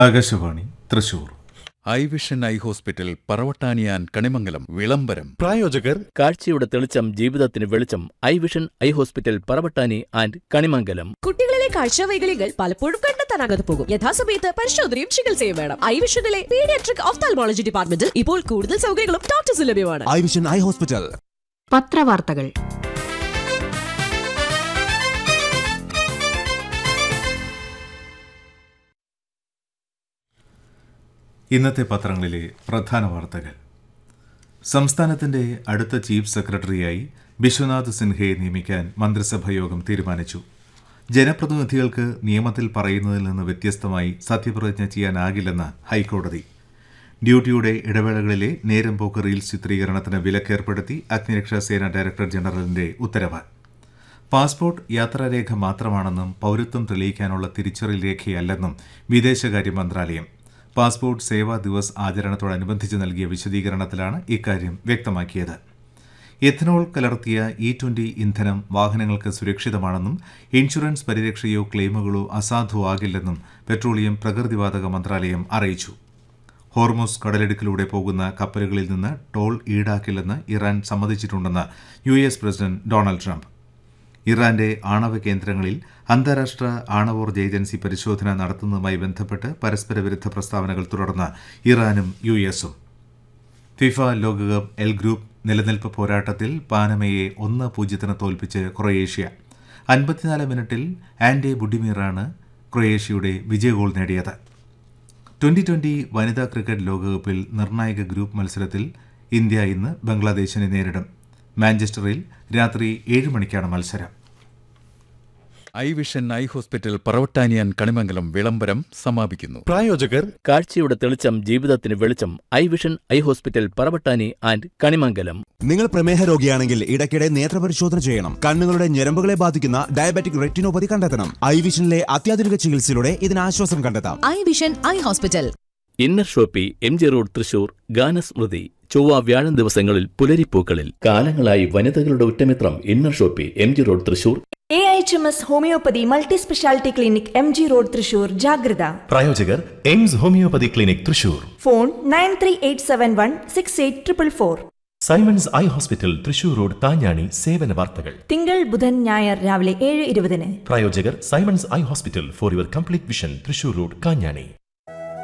Akashvani Thrissur eye vision eye hospital പറവട്ടാനിയാൻ കണിമംഗലം വിളംബരം പ്രായോജകർ കാഴ്ചയുടെ തെളിച്ചം ജീവിതത്തിന് വെളിച്ചം eye vision eye hospital Paravattani and Kanimangalam കുട്ടികളിലെ കാഴ്ചവൈകല്യങ്ങൾ പലപ്പോഴും കണ്ടെത്താനാകാതെ പോകും യഥാസമയത്ത് പരിശോധനയും ചികിത്സയും വേണം ഐ വിഷനിലെ പീഡിയാട്രിക് ഓഫ്താൽമോളജി ഡിപ്പാർട്ട്മെന്റിൽ ഇപ്പോൾ കൂടുതൽ സൗകര്യങ്ങളും ഡോക്ടേഴ്സ് ലഭ്യമാണ് ഐ വിഷൻ ഐ ഹോസ്പിറ്റൽ പത്രവാർത്തകൾ ഇന്നത്തെ പത്രങ്ങളിലെ പ്രധാന വാർത്തകൾ സംസ്ഥാനത്തിന്റെ അടുത്ത ചീഫ് സെക്രട്ടറിയായി ബിശ്വനാഥ് സിൻഹയെ നിയമിക്കാൻ മന്ത്രിസഭാ യോഗം തീരുമാനിച്ചു ജനപ്രതിനിധികൾക്ക് നിയമത്തിൽ പറയുന്നതിൽ നിന്ന് വ്യത്യസ്തമായി സത്യപ്രതിജ്ഞ ചെയ്യാനാകില്ലെന്ന് ഹൈക്കോടതി ഡ്യൂട്ടിയുടെ ഇടവേളകളിലെ നേരം പോക്ക് റീൽസ് ചിത്രീകരണത്തിന് വിലക്കേർപ്പെടുത്തി അഗ്നിരക്ഷാ സേന ഡയറക്ടർ ജനറലിന്റെ ഉത്തരവ് പാസ്പോർട്ട് യാത്രാരേഖ മാത്രമാണെന്നും പൌരത്വം തെളിയിക്കാനുള്ള തിരിച്ചറിയൽ രേഖയല്ലെന്നും വിദേശകാര്യ മന്ത്രാലയം പാസ്പോർട്ട് സേവാ ദിവസ് ആചരണത്തോടനുബന്ധിച്ച് നൽകിയ വിശദീകരണത്തിലാണ് ഇക്കാര്യം വ്യക്തമാക്കിയത് എഥനോൾ കലർത്തിയ ഇ ട്വന്റി ഇന്ധനം വാഹനങ്ങൾക്ക് സുരക്ഷിതമാണെന്നും ഇൻഷുറൻസ് പരിരക്ഷയോ ക്ലെയിമുകളോ അസാധുവാകില്ലെന്നും പെട്രോളിയം പ്രകൃതിവാതക മന്ത്രാലയം അറിയിച്ചു ഹോർമോസ് കടലിടുക്കിലൂടെ പോകുന്ന കപ്പലുകളിൽ നിന്ന് ടോൾ ഈടാക്കില്ലെന്ന് ഇറാൻ സമ്മതിച്ചിട്ടുണ്ടെന്ന് U S president Donald Trump ഇറാന്റെ ആണവ കേന്ദ്രങ്ങളിൽ അന്താരാഷ്ട്ര ആണവോർജ്ജ ഏജൻസി പരിശോധന നടത്തുന്നതുമായി ബന്ധപ്പെട്ട് പരസ്പര വിരുദ്ധ പ്രസ്താവനകൾ തുടർന്ന് ഇറാനും യു എസും ഫിഫ ലോകകപ്പ് എൽ ഗ്രൂപ്പ് നിലനിൽപ്പ് പോരാട്ടത്തിൽ പാനമയെ ഒന്ന് പൂജ്യത്തിന് തോൽപ്പിച്ച് ക്രൊയേഷ്യ അൻപത്തിനാല് മിനിറ്റിൽ ആൻഡെ ബുഡിമീറാണ് ക്രൊയേഷ്യയുടെ വിജയ ഗോൾ നേടിയത് ട്വന്റി ട്വന്റി വനിതാ ക്രിക്കറ്റ് ലോകകപ്പിൽ നിർണായക ഗ്രൂപ്പ് മത്സരത്തിൽ ഇന്ത്യ ഇന്ന് ബംഗ്ലാദേശിനെ നേരിടും മാഞ്ചസ്റ്ററിൽ രാത്രി ഏഴ് മണിക്കാണ് മത്സരം ഐ വിഷൻ ഐ ഹോസ്പിറ്റൽ പറവട്ടാനിയാൻ കണിമംഗലം വിളംബരം സമാപിക്കുന്നു പ്രായോജകർ കാഴ്ചയുടെ തെളിച്ചം ജീവിതത്തിന് വെളിച്ചം eye vision eye hospital Paravattani and Kanimangalam നിങ്ങൾ പ്രമേഹ രോഗിയാണെങ്കിൽ ഇടയ്ക്കിടെ നേത്രപരിശോധന ചെയ്യണം കണ്ണുകളുടെ ഞരമ്പുകളെ ബാധിക്കുന്ന ഡയബറ്റിക് റെറ്റിനോപ്പതി കണ്ടെത്തണം ഐ വിഷനിലെ അത്യാധുനിക ചികിത്സയിലൂടെ ഇതിന് ആശ്വാസം കണ്ടെത്താം eye vision eye hospital inner shoppe M G road Thrissur ഗാനസ്മൃതി ചൊവ്വ വ്യാഴം ദിവസങ്ങളിൽ പുലരിപ്പൂക്കളിൽ കാലങ്ങളായി വനിതകളുടെ ഉറ്റമിത്രം inner shoppe M G road Thrissur A H M S homoeopathy multi speciality clinic M G road Thrissur ജാഗ്രത പ്രായോജകർ AIMS homoeopathy clinic Thrissur phone nine three eight seven one six eight triple four Simons eye hospital Thrissur road താഞ്ഞാണി സേവന വാർത്തകൾ തിങ്കൾ ബുധൻ ഞായർ രാവിലെ ഏഴ് ഇരുപതിന് പ്രായോജകർ Simons eye hospital for your complete vision Thrissur road Kanjani